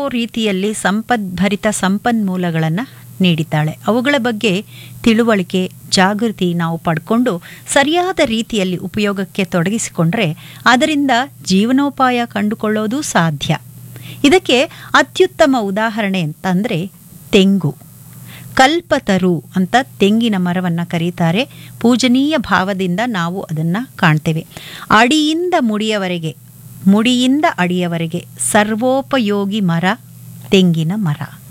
ರೀತಿಯಲ್ಲಿ ಸಂಪದ್ಭರಿತ ಸಂಪನ್ಮೂಲಗಳನ್ನು ನೀಡಿದ್ದಾಳೆ ಅವುಗಳ ಬಗ್ಗೆ ತಿಳುವಳಿಕೆ ಜಾಗೃತಿ ನಾವು ಪಡ್ಕೊಂಡು ಸರಿಯಾದ ರೀತಿಯಲ್ಲಿ ಉಪಯೋಗಕ್ಕೆ ತೊಡಗಿಸಿಕೊಂಡ್ರೆ ಅದರಿಂದ ಜೀವನೋಪಾಯ ಕಂಡುಕೊಳ್ಳೋದು ಸಾಧ್ಯ ಇದಕ್ಕೆ ಅತ್ಯುತ್ತಮ ಉದಾಹರಣೆ ಅಂತಂದರೆ ತೆಂಗು ಕಲ್ಪತರು ಅಂತ ತೆಂಗಿನ ಮರವನ್ನು ಕರೀತಾರೆ ಪೂಜನೀಯ ಭಾವದಿಂದ ನಾವು ಅದನ್ನು ಕಾಣ್ತೇವೆ ಅಡಿಯಿಂದ ಮುಡಿಯವರೆಗೆ ಮುಡಿಯಿಂದ ಅಡಿಯವರೆಗೆ ಸರ್ವೋಪಯೋಗಿ ಮರ ತೆಂಗಿನ ಮರ